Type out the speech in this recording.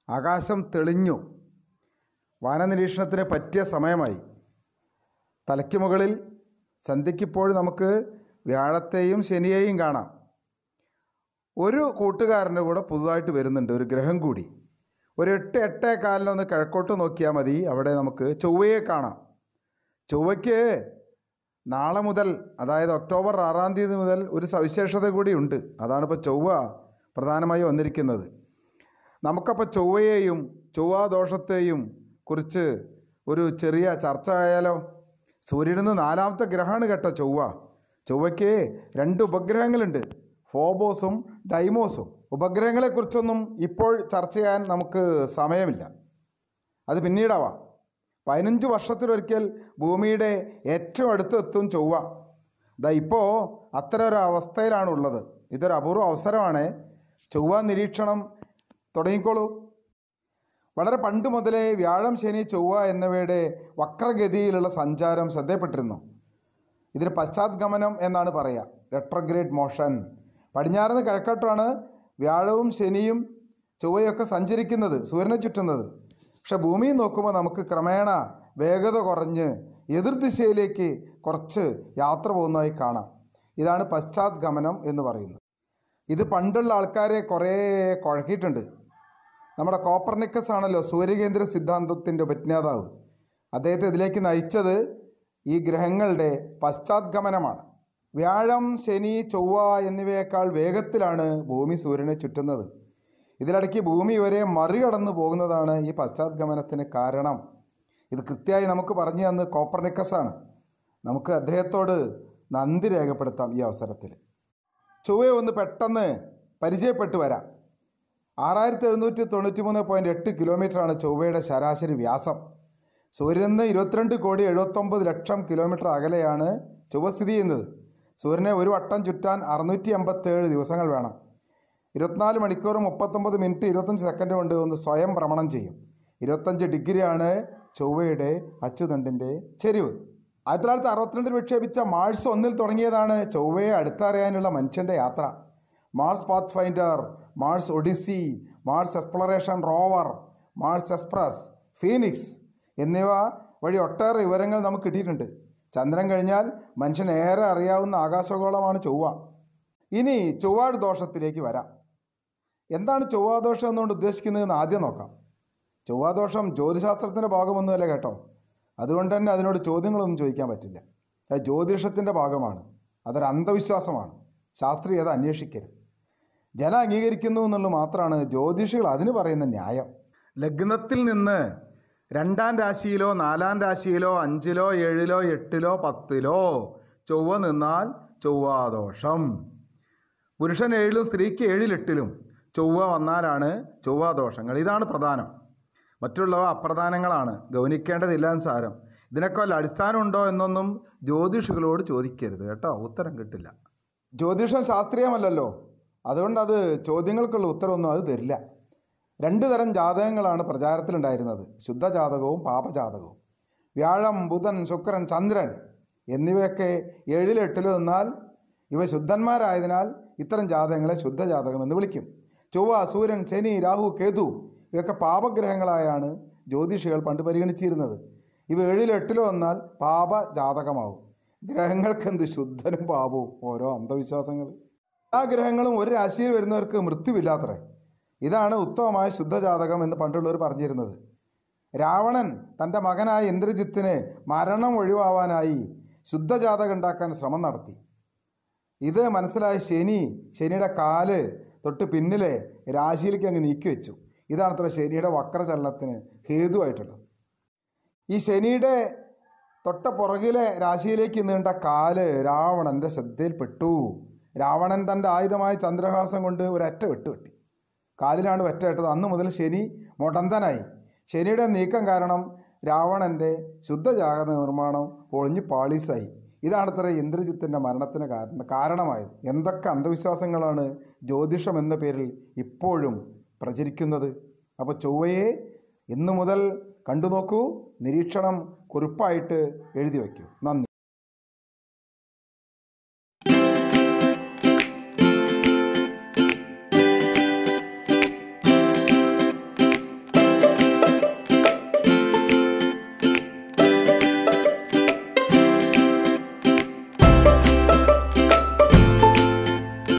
ആകാശം തെളിഞ്ഞു വാനനിരീക്ഷണത്തിന് പറ്റിയ സമയമായി തലയ്ക്ക് മുകളിൽ സന്ധ്യയ്ക്കിപ്പോൾ നമുക്ക് വ്യാഴത്തെയും ശനിയെയും കാണാം ഒരു കൂട്ടുകാരൻ്റെ കൂടെ പുതുതായിട്ട് വരുന്നുണ്ട് ഒരു ഗ്രഹം കൂടി ഒരു എട്ട് എട്ടേ കാലിനൊന്ന് കിഴക്കോട്ട് നോക്കിയാൽ മതി അവിടെ നമുക്ക് ചൊവ്വയെ കാണാം ചൊവ്വയ്ക്ക് നാളെ മുതൽ അതായത് ഒക്ടോബർ ആറാം തീയതി മുതൽ ഒരു സവിശേഷത കൂടിയുണ്ട് അതാണ് ഇപ്പോൾ ചൊവ്വ പ്രധാനമായി വന്നിരിക്കുന്നത് നമുക്കപ്പോൾ ചൊവ്വയെയും ചൊവ്വാദോഷത്തെയും കുറിച്ച് ഒരു ചെറിയ ചർച്ച ആയാലോ സൂര്യനിൽ നിന്ന് നാലാമത്തെ ഗ്രഹമാണ് കേട്ടോ ചൊവ്വ ചൊവ്വയ്ക്ക് രണ്ട് ഉപഗ്രഹങ്ങളുണ്ട് ഫോബോസും ഡൈമോസും ഉപഗ്രഹങ്ങളെക്കുറിച്ചൊന്നും ഇപ്പോൾ ചർച്ച ചെയ്യാൻ നമുക്ക് സമയമില്ല അത് പിന്നീടാവാം പതിനഞ്ച് വർഷത്തിലൊരിക്കൽ ഭൂമിയുടെ ഏറ്റവും അടുത്തെത്തും ചൊവ്വ ദാ ഇപ്പോൾ അത്തരം ഒരു അവസ്ഥയിലാണ് ഉള്ളത് ഇതൊരു അപൂർവ അവസരമാണ് ചൊവ്വ നിരീക്ഷണം തുടങ്ങിക്കോളൂ വളരെ പണ്ട് മുതലേ വ്യാഴം ശനി ചൊവ്വ എന്നിവയുടെ വക്രഗതിയിലുള്ള സഞ്ചാരം ശ്രദ്ധയപ്പെട്ടിരുന്നു ഇതിന് പശ്ചാത്ഗമനം എന്നാണ് പറയുക റെട്രോഗ്രേഡ് മോഷൻ പടിഞ്ഞാറുനിന്ന് കിഴക്കോട്ടാണ് വ്യാഴവും ശനിയും ചൊവ്വയൊക്കെ സഞ്ചരിക്കുന്നത് സൂര്യനെ ചുറ്റുന്നത് പക്ഷെ ഭൂമിയിൽ നോക്കുമ്പോൾ നമുക്ക് ക്രമേണ വേഗത കുറഞ്ഞ് എതിർദിശയിലേക്ക് കുറച്ച് യാത്ര പോകുന്നതായി കാണാം ഇതാണ് പശ്ചാത്ഗമനം എന്ന് പറയുന്നത് ഇത് പണ്ടുള്ള ആൾക്കാരെ കുറേ കുഴക്കിയിട്ടുണ്ട് നമ്മുടെ കോപ്പർനിക്കസ് ആണല്ലോ സൂര്യകേന്ദ്ര സിദ്ധാന്തത്തിൻ്റെ ഉപജ്ഞാതാവ് അദ്ദേഹത്തെ ഇതിലേക്ക് നയിച്ചത് ഈ ഗ്രഹങ്ങളുടെ പശ്ചാത്ഗമനമാണ് വ്യാഴം ശനി ചൊവ്വ എന്നിവയേക്കാൾ വേഗത്തിലാണ് ഭൂമി സൂര്യനെ ചുറ്റുന്നത് ഇതിലിടയ്ക്ക് ഭൂമി വരെ മറികടന്നു പോകുന്നതാണ് ഈ പശ്ചാത്ഗമനത്തിന് കാരണം ഇത് കൃത്യമായി നമുക്ക് പറഞ്ഞു തന്ന് കോപ്പർനിക്കസാണ് നമുക്ക് അദ്ദേഹത്തോട് നന്ദി രേഖപ്പെടുത്താം ഈ അവസരത്തിൽ ചൊവ്വയെ ഒന്ന് പെട്ടെന്ന് പരിചയപ്പെട്ടു വരാം ആറായിരത്തി എഴുന്നൂറ്റി തൊണ്ണൂറ്റി മൂന്ന് പോയിൻറ്റ് എട്ട് കിലോമീറ്ററാണ് ചൊവ്വയുടെ ശരാശരി വ്യാസം സൂര്യനിൽ നിന്ന് ഇരുപത്തിരണ്ട് കോടി എഴുപത്തൊമ്പത് ലക്ഷം കിലോമീറ്റർ അകലെയാണ് ചൊവ്വ സ്ഥിതി ചെയ്യുന്നത് സൂര്യനെ ഒരു വട്ടം ചുറ്റാൻ അറുന്നൂറ്റി അമ്പത്തേഴ് ദിവസങ്ങൾ വേണം ഇരുപത്തിനാല് മണിക്കൂർ മുപ്പത്തൊമ്പത് മിനിറ്റ് ഇരുപത്തഞ്ച് സെക്കൻഡ് കൊണ്ട് ഒന്ന് സ്വയം ഭ്രമണം ചെയ്യും ഇരുപത്തഞ്ച് ഡിഗ്രിയാണ് ചൊവ്വയുടെ അച്ചുതണ്ടിൻ്റെ ചെരിവ് ആയിരത്തി തൊള്ളായിരത്തി അറുപത്തിരണ്ടിൽ വിക്ഷേപിച്ച മാഴ്സ് ഒന്നിൽ തുടങ്ങിയതാണ് ചൊവ്വയെ അടുത്തറിയാനുള്ള മനുഷ്യൻ്റെ യാത്ര Mars Pathfinder Mars Odyssey Mars Exploration Rover Mars Express Phoenix എന്നിവ വഴി ഒട്ടേറെ വിവരങ്ങൾ നമുക്ക് കിട്ടിയിട്ടുണ്ട് ചന്ദ്രൻ കഴിഞ്ഞാൽ മനുഷ്യൻ ഏറെ അറിയാവുന്ന ആകാശഗോളമാണ് ചൊവ്വ ഇനി ചൊവ്വാട് ദോഷത്തിലേക്ക് വരാം എന്താണ് ചൊവ്വാദോഷം എന്നുകൊണ്ട് ഉദ്ദേശിക്കുന്നതെന്ന് ആദ്യം നോക്കാം ചൊവ്വാദോഷം ജ്യോതിശാസ്ത്രത്തിൻ്റെ ഭാഗമൊന്നുമല്ല കേട്ടോ അതുകൊണ്ട് തന്നെ അതിനോട് ചോദ്യങ്ങളൊന്നും ചോദിക്കാൻ പറ്റില്ല അത് ജ്യോതിഷത്തിൻ്റെ ഭാഗമാണ് അതൊരു അന്ധവിശ്വാസമാണ് ശാസ്ത്രീയത അന്വേഷിക്കരുത് ജനം അംഗീകരിക്കുന്നു എന്നുള്ളത് മാത്രമാണ് ജ്യോതിഷികൾ അതിന് പറയുന്ന ന്യായം ലഗ്നത്തിൽ നിന്ന് രണ്ടാം രാശിയിലോ നാലാം രാശിയിലോ അഞ്ചിലോ ഏഴിലോ എട്ടിലോ പത്തിലോ ചൊവ്വ നിന്നാൽ ചൊവ്വാദോഷം പുരുഷൻ ഏഴിലും സ്ത്രീക്ക് ഏഴിലെട്ടിലും ചൊവ്വ വന്നാലാണ് ചൊവ്വാദോഷങ്ങൾ ഇതാണ് പ്രധാനം മറ്റുള്ളവ അപ്രധാനങ്ങളാണ് ഗൗനിക്കേണ്ടതില്ല എന്ന് സാരം ഇതിനൊക്കെ വല്ല അടിസ്ഥാനമുണ്ടോ എന്നൊന്നും ജ്യോതിഷികളോട് ചോദിക്കരുത് കേട്ടോ ഉത്തരം കിട്ടില്ല ജ്യോതിഷം ശാസ്ത്രീയമല്ലല്ലോ അതുകൊണ്ട് അത് ചോദ്യങ്ങൾക്കുള്ള ഉത്തരവൊന്നും അത് തരില്ല രണ്ട് തരം ജാതകങ്ങളാണ് പ്രചാരത്തിലുണ്ടായിരുന്നത് ശുദ്ധജാതകവും പാപജാതകവും വ്യാഴം ബുധൻ ശുക്രൻ ചന്ദ്രൻ എന്നിവയൊക്കെ ഏഴിലും എട്ടിലും എന്നാൽ ഇവ ശുദ്ധന്മാരായതിനാൽ ഇത്തരം ജാതകങ്ങളെ ശുദ്ധജാതകം എന്ന് വിളിക്കും ചൊവ്വ സൂര്യൻ ശനി രാഹു കേതു ഇവയൊക്കെ പാപഗ്രഹങ്ങളായാണ് ജ്യോതിഷികൾ പണ്ട് പരിഗണിച്ചിരുന്നത് ഇവ ഏഴിലോ എട്ടിലോ വന്നാൽ പാപജാതകമാവും ഗ്രഹങ്ങൾക്ക് എന്ത് ശുദ്ധനും പാപവും ഓരോ അന്ധവിശ്വാസങ്ങൾ ആ ഗ്രഹങ്ങളും ഒരു രാശിയിൽ വരുന്നവർക്ക് മൃത്യുവില്ലാത്രേ ഇതാണ് ഉത്തമമായ ശുദ്ധജാതകം എന്ന് പണ്ടുള്ളവർ പറഞ്ഞിരുന്നത് രാവണൻ തൻ്റെ മകനായ ഇന്ദ്രജിത്തിന് മരണം ഒഴിവാവാനായി ശുദ്ധജാതകം ഉണ്ടാക്കാൻ ശ്രമം നടത്തി ഇത് മനസ്സിലായ ശനി ശനിയുടെ കാല് തൊട്ട് പിന്നിലെ രാശിയിലേക്ക് അങ്ങ് നീക്കി വെച്ചു ഇതാണ് അത്ര ശനിയുടെ വക്രചലനത്തിന് ഹേതുവായിട്ടുള്ളത് ഈ ശനിയുടെ തൊട്ട പുറകിലെ രാശിയിലേക്ക് നീണ്ട കാല് രാവണൻ്റെ ശ്രദ്ധയിൽപ്പെട്ടു രാവണൻ തൻ്റെ ആയുധമായ ചന്ദ്രഹാസം കൊണ്ട് ഒരറ്റ വെട്ടുവെട്ടി കാലിലാണ് വെറ്റ ഇട്ടത് അന്ന് മുതൽ ശനി മുടന്തനായി ശനിയുടെ നീക്കം കാരണം രാവണൻ്റെ ശുദ്ധജാഗത നിർമ്മാണം ഒളിഞ്ഞു പാളീസായി ഇതാണത്ര ഇന്ദ്രജിത്തിൻ്റെ മരണത്തിന് കാരണം കാരണമായത് എന്തൊക്കെ അന്ധവിശ്വാസങ്ങളാണ് ജ്യോതിഷം എന്ന പേരിൽ ഇപ്പോഴും പ്രചരിക്കുന്നത് അപ്പോൾ ചൊവ്വയെ ഇന്നു മുതൽ കണ്ടു നോക്കൂ നിരീക്ഷണം കുറിപ്പായിട്ട് എഴുതി വയ്ക്കൂ നന്ദി